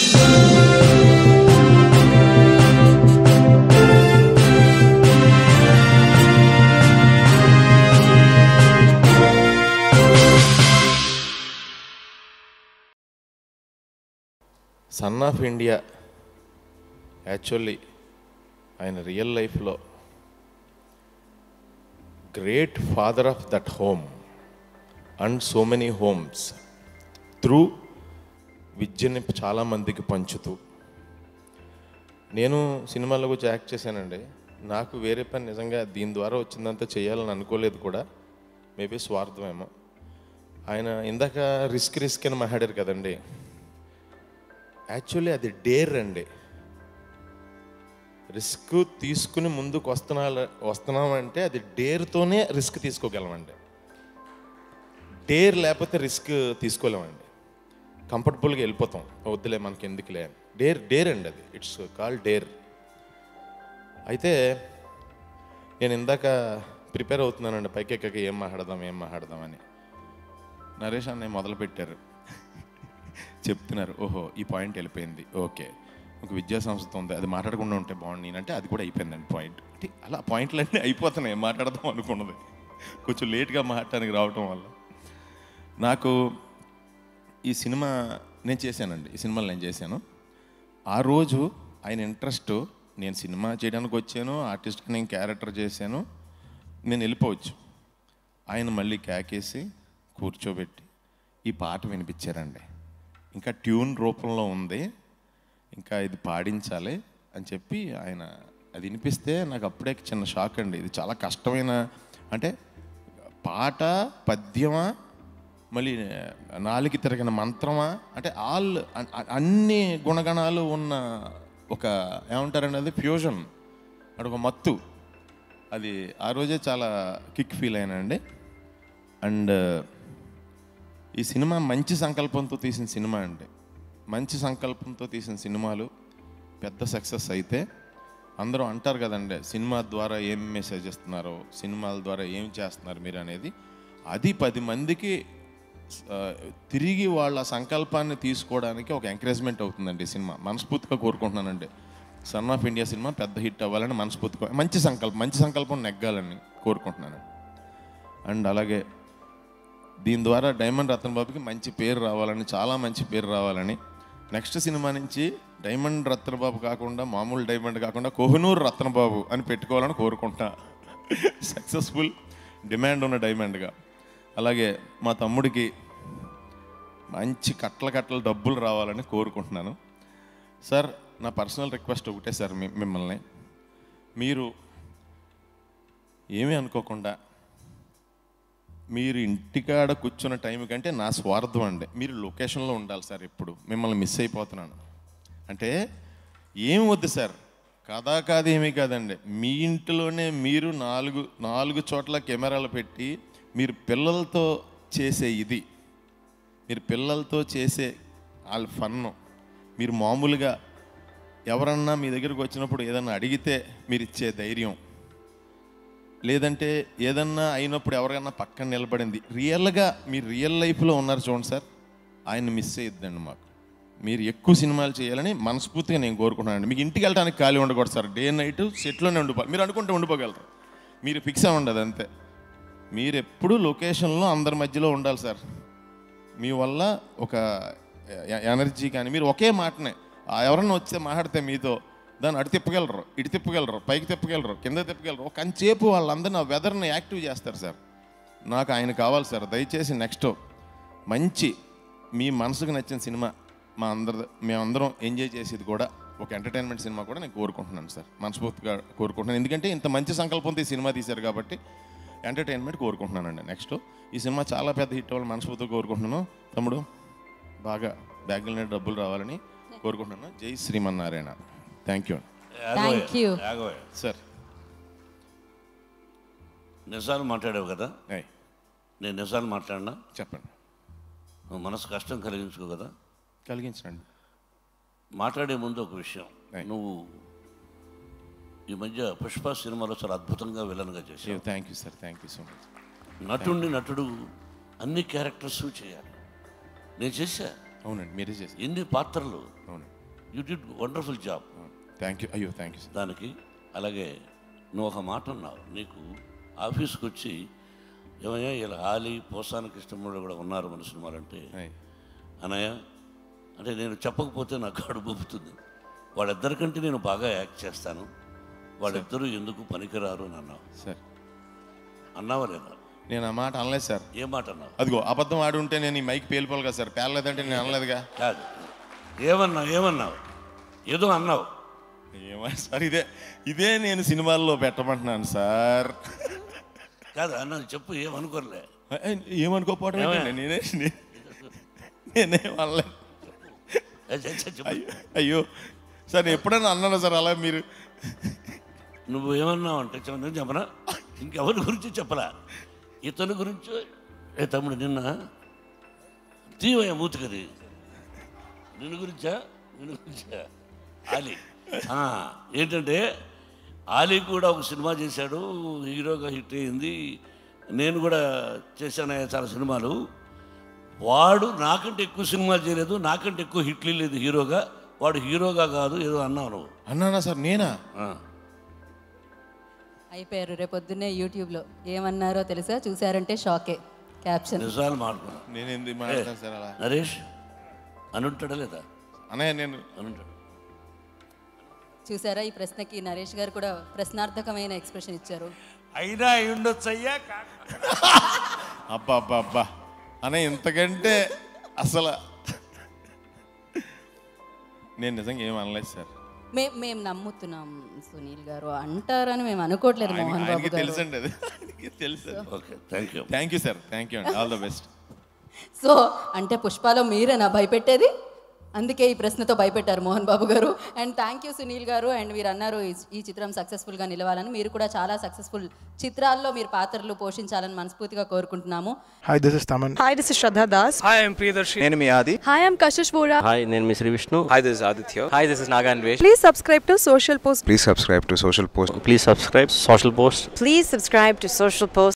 Sun of India actually ఆయన real లైఫ్లో great father of that home and so many homes through విద్యని చాలామందికి పంచుతూ నేను సినిమాలో గురించి యాక్ట్ చేశానండి నాకు వేరే పని నిజంగా దీని ద్వారా వచ్చిందంతా చేయాలని అనుకోలేదు కూడా మేబీ స్వార్థమేమో ఆయన ఇందాక రిస్క్ రిస్క్ అని మాట్లాడారు కదండి యాక్చువల్లీ అది డేర్ అండి రిస్క్ తీసుకుని ముందుకు వస్తున్నా వస్తున్నామంటే అది డేర్తోనే రిస్క్ తీసుకోగలమండి డేర్ లేకపోతే రిస్క్ తీసుకోలేమండి కంఫర్టబుల్గా వెళ్ళిపోతాం వద్దులే మనకి ఎందుకులే అని డేర్ డేర్ అండి అది ఇట్స్ కాల్ డేర్ అయితే నేను ఇందాక ప్రిపేర్ అవుతున్నానండి పైకి ఎక్కక ఏం మాట్లాడదాం ఏం మాట్లాడదామని నరేష్ అన్నయ్య మొదలు పెట్టారు చెప్తున్నారు ఓహో ఈ పాయింట్ వెళ్ళిపోయింది ఓకే ఒక విద్యా సంస్థ ఉంది అది మాట్లాడకుండా ఉంటే బాగుంది నేనంటే అది కూడా అయిపోయిందండి పాయింట్ అంటే అలా పాయింట్లన్నీ అయిపోతున్నాయి మాట్లాడదాం అనుకున్నది కొంచెం లేట్గా మాట్లాడడానికి రావటం వల్ల నాకు ఈ సినిమా నేను చేశానండి ఈ సినిమాలు నేను చేశాను ఆ రోజు ఆయన ఇంట్రెస్ట్ నేను సినిమా చేయడానికి వచ్చాను ఆర్టిస్ట్కి నేను క్యారెక్టర్ చేశాను నేను వెళ్ళిపోవచ్చు ఆయన మళ్ళీ క్యాకేసి కూర్చోబెట్టి ఈ పాట వినిపించారండి ఇంకా ట్యూన్ రూపంలో ఉంది ఇంకా ఇది పాడించాలి అని చెప్పి ఆయన అది వినిపిస్తే నాకు అప్పుడే చిన్న షాక్ అండి ఇది చాలా కష్టమైన అంటే పాట పద్యమా మళ్ళీ నాలుగు తిరిగిన మంత్రమా అంటే ఆల్ అ- అ- అన్ని గుణగణాలు ఉన్న ఒక ఏమంటారండి అది ఫ్యూజన్ అంటే ఒక మత్తు అది ఆ రోజే చాలా కిక్ ఫీల్ అయినండి అండ్ ఈ సినిమా మంచి సంకల్పంతో తీసిన సినిమా అండి మంచి సంకల్పంతో తీసిన సినిమాలు పెద్ద సక్సెస్ అయితే అందరూ అంటారు కదండి సినిమా ద్వారా ఏం మెసేజ్ ఇస్తున్నారో సినిమాల ద్వారా ఏం చేస్తున్నారు మీరు అనేది అది పది మందికి ఆ, తిరిగి వాళ్ళ సంకల్పాన్ని తీసుకోవడానికి ఒక ఎంకరేజ్మెంట్ అవుతుందండి ఈ సినిమా మనస్ఫూర్తిగా కోరుకుంటున్నానండి సన్ ఆఫ్ ఇండియా సినిమా పెద్ద హిట్ అవ్వాలని మనస్ఫూర్తిగా మంచి సంకల్పం మంచి సంకల్పం నెగ్గాలని కోరుకుంటున్నాను అండ్ అలాగే దీని ద్వారా డైమండ్ రతన్ బాబుకి మంచి పేరు రావాలని చాలా మంచి పేరు రావాలని నెక్స్ట్ సినిమా నుంచి డైమండ్ రత్న బాబు కాకుండా మామూలు డైమండ్ కాకుండా కోహినూర్ రత్న బాబు అని పెట్టుకోవాలని కోరుకుంటా సక్సెస్ఫుల్ డిమాండ్ ఉన్న డైమండ్గా అలాగే మా తమ్ముడికి మంచి కట్టల కట్టల డబ్బులు రావాలని కోరుకుంటున్నాను సార్ నా పర్సనల్ రిక్వెస్ట్ ఒకటే సార్ మీ మిమ్మల్ని మీరు ఏమీ అనుకోకుండా మీరు ఇంటికాడ కూర్చున్న టైం కంటే నా స్వార్థం అండి మీరు లొకేషన్లో ఉండాలి సార్ ఇప్పుడు మిమ్మల్ని మిస్ అయిపోతున్నాను అంటే ఏం వద్దు సార్ కథా కాదు ఏమీ కాదండి మీ ఇంటిలోనే మీరు నాలుగు నాలుగు చోట్ల కెమెరాలు పెట్టి మీరు పిల్లలతో చేసే ఇది మీరు పిల్లలతో చేసే వాళ్ళ ఫన్ను మీరు మామూలుగా ఎవరన్నా మీ దగ్గరికి వచ్చినప్పుడు ఏదన్నా అడిగితే మీరు ఇచ్చే ధైర్యం లేదంటే ఏదన్నా అయినప్పుడు ఎవరికన్నా పక్కన నిలబడింది రియల్గా మీరు రియల్ లైఫ్లో ఉన్నారు చూడండి సార్ ఆయన మిస్ అయ్యిద్దండి మాకు మీరు ఎక్కువ సినిమాలు చేయాలని మనస్ఫూర్తిగా నేను కోరుకుంటున్నాను మీకు ఇంటికి వెళ్ళడానికి ఖాళీ ఉండకూడదు సార్ డే నైట్ సెట్లోనే ఉండిపోవాలి మీరు అనుకుంటే ఉండిపోగలరు మీరు ఫిక్స్ అవ్వండి ఉండదు అంతే మీరు ఎప్పుడూ లొకేషన్లో అందరి మధ్యలో ఉండాలి సార్ మీ వల్ల ఒక ఎ- ఎనర్జీ కానీ మీరు ఒకే మాటనే ఆ ఎవరన్నా వచ్చే మాట్లాడితే మీతో దాన్ని అటు తిప్పగలరు ఇటు తిప్పగలరు పైకి తిప్పగలరు కింద తిప్పగలరు ఒక కంచేపు వాళ్ళందరినీ ఆ వెదర్ని యాక్టివ్ చేస్తారు సార్ నాకు ఆయన కావాలి సార్ దయచేసి నెక్స్ట్ మంచి మీ మనసుకు నచ్చిన సినిమా మా అందరి మేమందరం ఎంజాయ్ చేసేది కూడా ఒక ఎంటర్టైన్మెంట్ సినిమా కూడా నేను కోరుకుంటున్నాను సార్ మనస్ఫూర్తిగా కోరుకుంటున్నాను ఎందుకంటే ఇంత మంచి సంకల్పంతో ఈ సినిమా తీశారు కాబట్టి ఎంటర్టైన్మెంట్ కోరుకుంటున్నానండి నెక్స్ట్ ఈ సినిమా చాలా పెద్ద హిట్ అవ్వాలి మనస్ఫూర్తిగా కోరుకుంటున్నాను తమ్ముడు బాగా బ్యాగుల డబ్బులు రావాలని కోరుకుంటున్నాను Jai Srimannarayana thank you thank you యాగోయ్ సార్ నిజాలు మాట్లాడావు కదా ఏయ్, నేను నిజాలు మాట్లాడినా చెప్పండి నువ్వు మనసు కష్టం కలిగించుకో కదా కలిగించండి మాట్లాడే ముందు ఒక విషయం Right. నువ్వు ఈ మధ్య పుష్ప సినిమాలో చాలా అద్భుతంగా విలన్గా చేశావు thank you sir thank you so much నటుడిని నటుడు అన్ని క్యారెక్టర్స్ చేయాలి నేను చేశా అవునండి మీరే చేసి ఎన్ని పాత్రలు అవునండి you did wonderful job thank you అయ్యో థ్యాంక్ యూ సార్ దానికి అలాగే నువ్వు ఒక మాట అన్నావు నీకు ఆఫీస్కి వచ్చి ఏమయ్యా ఇలా ఆలి పోసాన కృష్ణమూర్తి కూడా ఉన్నారు మన సినిమాలు అంటే అయ్. అన్నయ్య అంటే నేను చెప్పకపోతే నాకు కడుపు ఉబ్బుతుంది వాళ్ళిద్దరికంటే నేను బాగా యాక్ట్ చేస్తాను వాళ్ళిద్దరూ ఎందుకు పనికిరారు అని అన్నావు సార్ అన్నావా లేదా నేను ఆ మాట అనలేదు సార్ ఏ మాట అన్నావు అదిగో అబద్ధం ఆడి ఉంటే నేను ఈ మైక్ పేలిపోవాలి కదా సార్ పేలలేదంటే నేను అనలేదుగా కాదు ఏమన్నావు ఏమన్నావు ఏదో అన్నావు ఏమో సార్ ఇదే ఇదే నేను సినిమాల్లో పెట్టమంటున్నాను సార్ కాదు అన్నది చెప్పు ఏమనుకోలే ఏ, ఏమనుకోపోవడం ఏంటండి? నేనే నే- నేనేం అనలేదు ఏ, చె- చె- చెప్పు అయ్యో అయ్యో సార్ నేను ఎప్పుడైనా అన్నాను సార్ అలా మీరు నువ్వు ఏమన్నావు అంటే చెప్పను చెప్పనా ఇంకెవరి గురించి చెప్పలా ఇతని గురించి ఏ తమ్ముడు నిన్న తీవయ్య మూతుకది నిన్ను గురించా నిన్ను గురించా ఆలీ ఆ, ఏంటంటే ఆలీ కూడా ఒక సినిమా చేశాడు హీరోగా హిట్ అయింది నేను కూడా చేశాను చాలా సినిమాలు వాడు నాకంటే ఎక్కువ సినిమాలు చేయలేదు నాకంటే ఎక్కువ హిట్లు లేదు హీరోగా వాడు హీరోగా కాదు ఏదో అన్నావు నువ్వు అన్నానా సార్ నేనా ఆ. అయిపోయారు రేపొద్దున్నే యూట్యూబ్లో ఏమన్నారో తెలుసా చూసారంటే షాకే క్యాప్షన్ నిజాలు మాట్లాడుకున్నా నేను ఎందుకు మాట్లాడతాను సార్ అలా నరేష్ అని ఉంటాడా లేదా అన్నయ్య నేను అని ఉంటాడు చూసారా ఈ ప్రశ్నకి నరేష్ గారు కూడా ప్రశ్నార్థకమైన ఎక్స్ప్రెషన్ ఇచ్చారు అయినా అయి ఉండొచ్చు అయ్యా అబ్బా అబ్బా అబ్బా అన్నయ్య ఇంతకంటే అసలు నేను నిజంగా ఏం అనలేదు సార్ మేము మేము నమ్ముతున్నాం సునీల్ గారు అంటారని మేము అనుకోవట్లేదు ఆయన- మోహన్ బాబు ఆయనకి గారు తెలుసండి అది ఆయనకి తెలుసు okay thank you thank you sir thank you అండి ఆల్ ద బెస్ట్ సో అంటే పుష్పాలో మీరేనా భయపెట్టేది అందుకే ఈ ప్రశ్నతో భయపెట్టారు మోహన్ బాబు గారు అండ్ థ్యాంక్ యూ సునీల్ గారు అండ్ మీరు అన్నారు ఈ- ఈ చిత్రం సక్సెస్ఫుల్గా నిలవాలని మీరు కూడా చాలా సక్సెస్ఫుల్ చిత్రాల్లో మీరు పాత్రలు పోషించాలని మనస్ఫూర్తిగా కోరుకుంటున్నాము Hi, this is Taman. Hi, this is Shraddha Das. Hi, I'm Priyadarshi. నేను మీ ఆది Hi, I'm Kashish Vora. Hi నేను మీ Sri Vishnu Hi, this is Aditya. Hi this is Nagan Vesh Please subscribe to Social Post. Please subscribe to social post please subscribe social post Please subscribe to Social Post